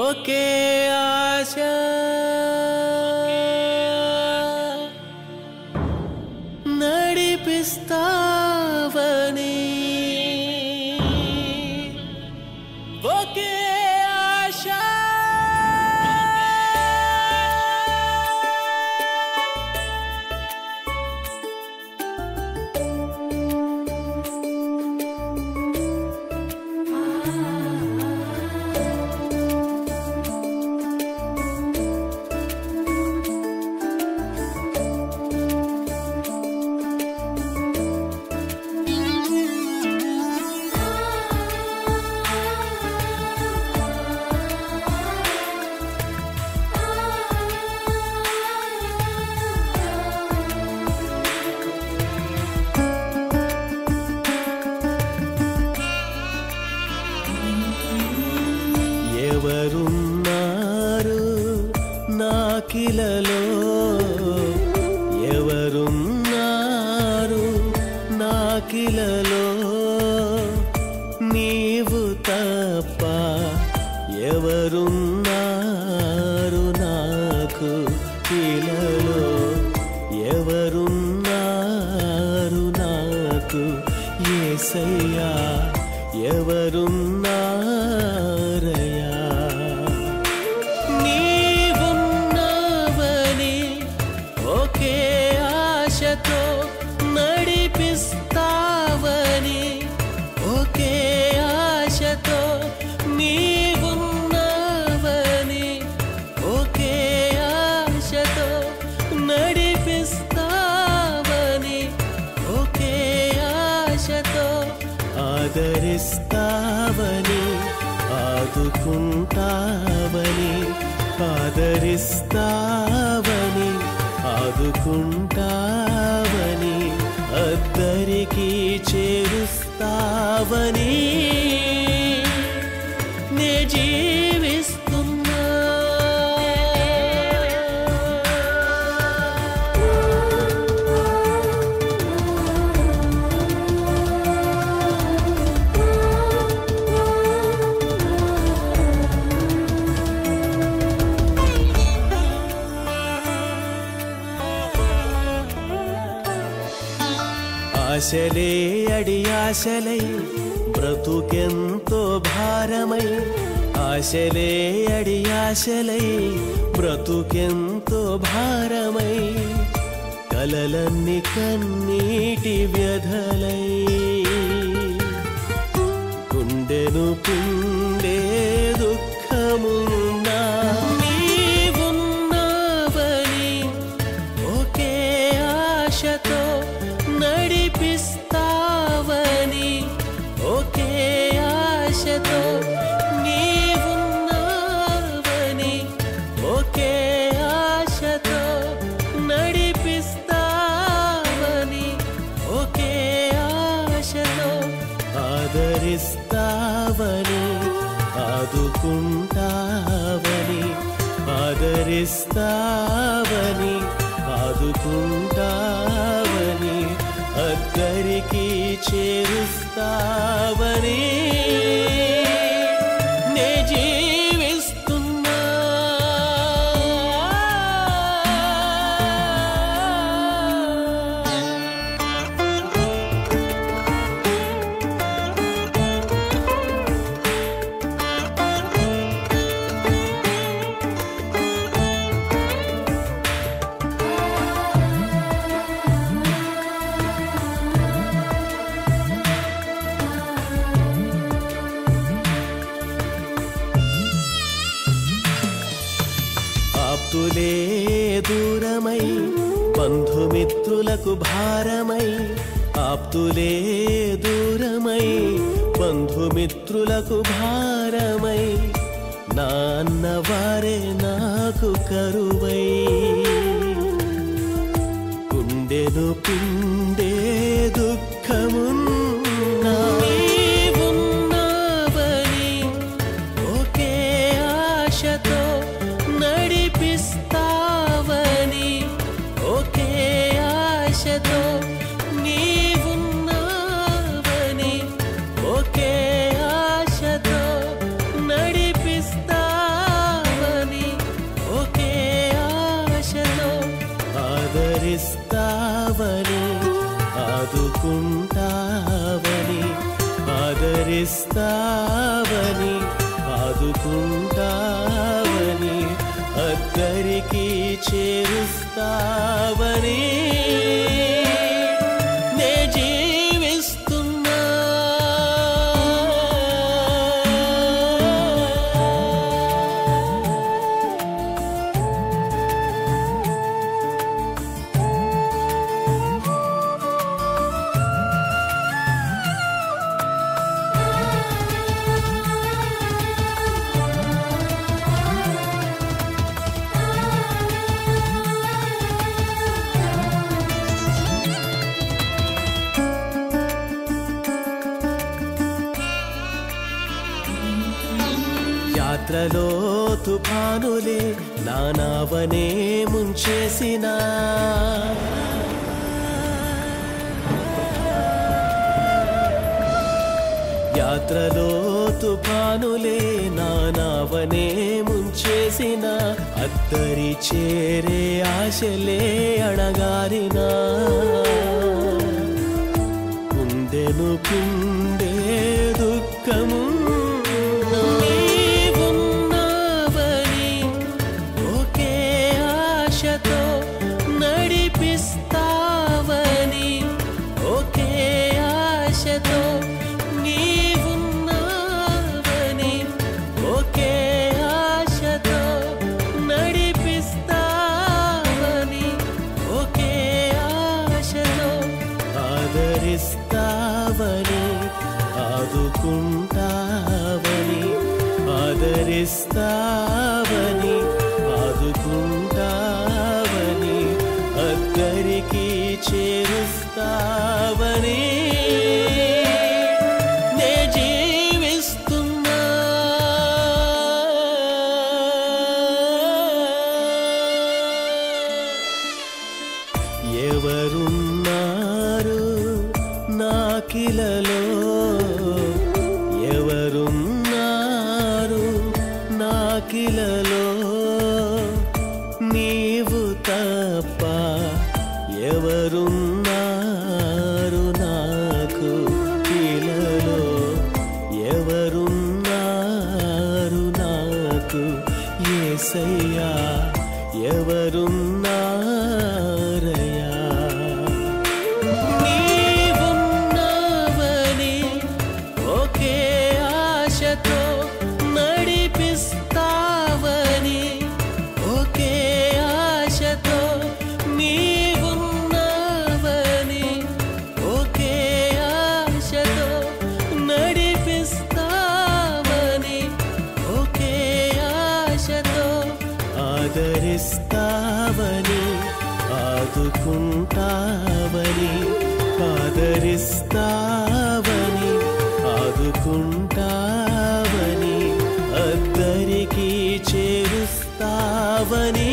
ఒకే ఆశ నడిపిస్తావని ఒకే ఆశ ఎవరున్నారు నాకిలలో ఎవరున్నారు నాకిలలో నీవు తప్ప ఎవరున్నారు నాకు ఇలలో ఎవరున్నారు నాకు ఏసయ్యా ఎవరున్నారయ్యా నీవున్నావని ఒకే ఆశతో నడిపిస్తావని ఒకే ఆశతో నీవున్నావని ఒకే ఆశతో నడిపిస్తావని ఒకే ఆశతో ఆదరిస్తావని ఆదుకుంటావని ఆదరిస్తావని ఆదుకుంటావని అద్దరికి చేరుస్తావని నే జీవిస్తున్నా ఆశలే అడి ఆశలై బ్రతుకెంతో భారమై ఆశలే అడి ఆశలై బ్రతుకెంతో భారమై కలలన్నీ కన్నీటి వ్యధలై గుండెను పిండే దుఃఖమున్నా నీవున్నావని ఒకే ఆశతో నడిపిస్తావని ఒకే ఆశతో నీవున్నావని ఒకే ఆశతో నడిపిస్తావని ఒకే ఆశతో ఆదరిస్తావని ఆదుకుంటావని ఆదరిస్తావని ఆదుకుంటావని అద్దరికి చేరుస్తావని నే జీవిస్తున్నా ఆప్తులే దూరమై బంధుమిత్రులకు భారమై ఆప్తులే దూరమై బంధుమిత్రులకు భారమై నాన్న వారే నాకు కరువై గుండెను పిండే దుఃఖమున్నా నీవున్నావని ఒకే ఆశతో నడిపిస్తావని ఒకే ఆశతో నీవున్నావని ఒకే ఆశతో నడిపిస్తావని ఆదుకుంటావని ఆదరిస్తావని ఆదుకుంటావని అద్దరికి చేరుస్తావని నే జీవిస్తున్నా యాత్రలో తుఫానులే నానావనే ముంచేసినా యాత్రలో తుఫానులే నానావనే ముంచేసిన అద్దరి చేరే ఆశలే అణగారినా కుండెను కుండే దుఃఖము నీవున్నావని ఒకే ఆశతో నడిపిస్తావని ఒకే ఆశతో నీవున్నావని ఒకే ఆశతో నడిపిస్తావని ఒకే ఆశతో ఆదరిస్తావని ఆదుకుంటావని ఆదరిస్తావని ఆదుకుంటావని అద్దరికి చేరుస్తావని నే జీవిస్తున్నా ఎవరున్నారు నాకిలలో ఎవరున్నారు నాకిలలో నీవు తప్ప ఎవరున్నారు నాకు ఇలలో ఎవరున్నారు నాకు ఏసయ్యా ఎవరున్నారయ్యా నీవున్నావని ఒకే ఆశతో నడిపిస్తావని ఒకే ఆశతో నీవున్నావని ఒకే ఆశతో నడిపిస్తావని ఒకే ఆశతో ఆదరిస్తావని ఆదుకుంటావని ఆదరిస్తావని ఆదుకుంటావని అద్దరికి చేరుస్తావని